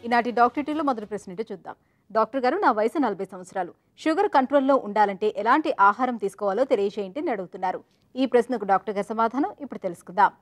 ఈనాటి డాక్టర్ టీలో మొదటి ప్రశ్న ఏంటో చూద్దాం డాక్టర్ గారు నా వయసు నలభై సంవత్సరాలు షుగర్ కంట్రోల్లో ఉండాలంటే ఎలాంటి ఆహారం తీసుకోవాలో తెలియజేయండి అని అడుగుతున్నారు ఈ ప్రశ్నకు డాక్టర్ గారి సమాధానం ఇప్పుడు తెలుసుకుందాం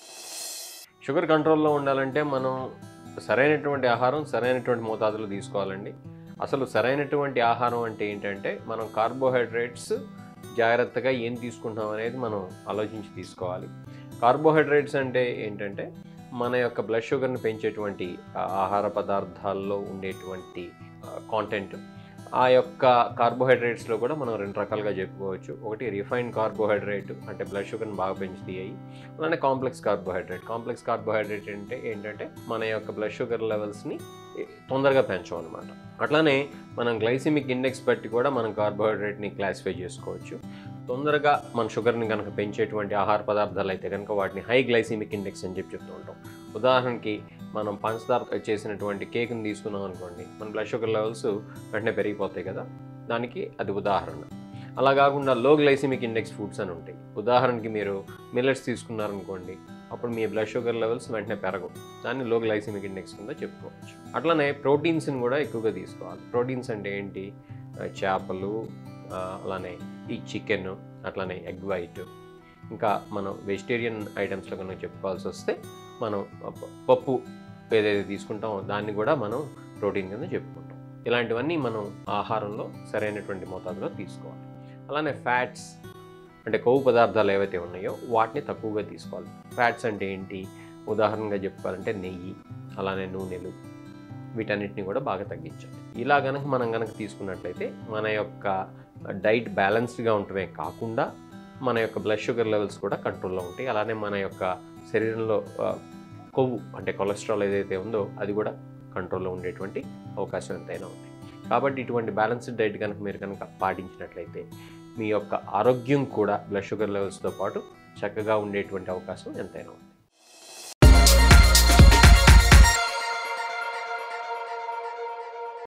షుగర్ కంట్రోల్లో ఉండాలంటే మనం సరైనటువంటి ఆహారం సరైనటువంటి మోతాదులో తీసుకోవాలండి అసలు సరైనటువంటి ఆహారం అంటే ఏంటంటే మనం కార్బోహైడ్రేట్స్ జాగ్రత్తగా ఏం తీసుకుంటున్నాం అనేది మనం ఆలోచించి తీసుకోవాలి కార్బోహైడ్రేట్స్ అంటే ఏంటంటే మన యొక్క బ్లడ్ షుగర్ని పెంచేటువంటి ఆ, ఆహార పదార్థాల్లో ఉండేటువంటి కాంటెంట్ ఆ యొక్క కార్బోహైడ్రేట్స్లో కూడా మనం రెండు రకాలుగా చెప్పుకోవచ్చు ఒకటి రిఫైన్డ్ కార్బోహైడ్రేట్ అంటే బ్లడ్ షుగర్ని బాగా పెంచుతాయి అలానే కాంప్లెక్స్ కార్బోహైడ్రేట్ కాంప్లెక్స్ కార్బోహైడ్రేట్ అంటే ఏంటంటే మన యొక్క బ్లడ్ షుగర్ లెవెల్స్ని తొందరగా పెంచం అనమాట అట్లానే మనం గ్లైసిమిక్ ఇండెక్స్ బట్టి కూడా మనం కార్బోహైడ్రేట్ని క్లాసిఫై చేసుకోవచ్చు తొందరగా మన షుగర్ని కనుక పెంచేటువంటి ఆహార పదార్థాలు అయితే కనుక వాటిని హై గ్లైసిమిక్ ఇండెక్స్ అని చెప్పి చెప్తూ ఉంటాం ఉదాహరణకి మనం పంచదార చేసినటువంటి కేక్ని తీసుకున్నాం అనుకోండి మన బ్లడ్ షుగర్ లెవెల్స్ వెంటనే పెరిగిపోతాయి కదా దానికి అది ఉదాహరణ అలా కాకుండా లో గ్లైసిమిక్ ఇండెక్స్ ఫుడ్స్ అని ఉంటాయి ఉదాహరణకి మీరు మిల్లెట్స్ తీసుకున్నారనుకోండి అప్పుడు మీ బ్లడ్ షుగర్ లెవెల్స్ వెంటనే పెరగవు దాన్ని లో గ్లైసిమిక్ ఇండెక్స్ కింద చెప్పుకోవచ్చు అట్లనే ప్రోటీన్స్ని కూడా ఎక్కువగా తీసుకోవాలి ప్రోటీన్స్ అంటే ఏంటి ఆ, చేపలు ఆ, అలానే ఈ చికెన్ అట్లానే ఎగ్ వైట్ ఇంకా మనం వెజిటేరియన్ ఐటమ్స్లో కనుక చెప్పుకోవాల్సి వస్తే మనం ప- పప్పు ఏదైతే తీసుకుంటామో దాన్ని కూడా మనం ప్రోటీన్ కింద చెప్పుకుంటాం ఇలాంటివన్నీ మనం ఆహారంలో సరైనటువంటి మోతాదులో తీసుకోవాలి అలానే ఫ్యాట్స్ అంటే కొవ్వు పదార్థాలు ఏవైతే ఉన్నాయో వాటిని తక్కువగా తీసుకోవాలి ఫ్యాట్స్ అంటే ఏంటి ఉదాహరణగా చెప్పుకోవాలంటే నెయ్యి అలానే నూనెలు వీటన్నిటిని కూడా బాగా తగ్గించాలి ఇలా గనక మనం గనక తీసుకున్నట్లయితే మన యొక్క డైట్ బ్యాలెన్స్డ్గా ఉండటమే కాకుండా మన యొక్క బ్లడ్ షుగర్ లెవెల్స్ కూడా కంట్రోల్లో ఉంటాయి అలానే మన యొక్క శరీరంలో ఆ, కొవ్వు అంటే కొలెస్ట్రాల్ ఏదైతే ఉందో అది కూడా కంట్రోల్లో ఉండేటువంటి అవకాశం ఎంతైనా ఉంది కాబట్టి ఇటువంటి బ్యాలెన్స్డ్ డైట్ కనుక మీరు కనుక పాటించినట్లయితే మీ యొక్క ఆరోగ్యం కూడా బ్లడ్ షుగర్ లెవెల్స్తో పాటు చక్కగా ఉండేటువంటి అవకాశం ఎంతైనా ఉంది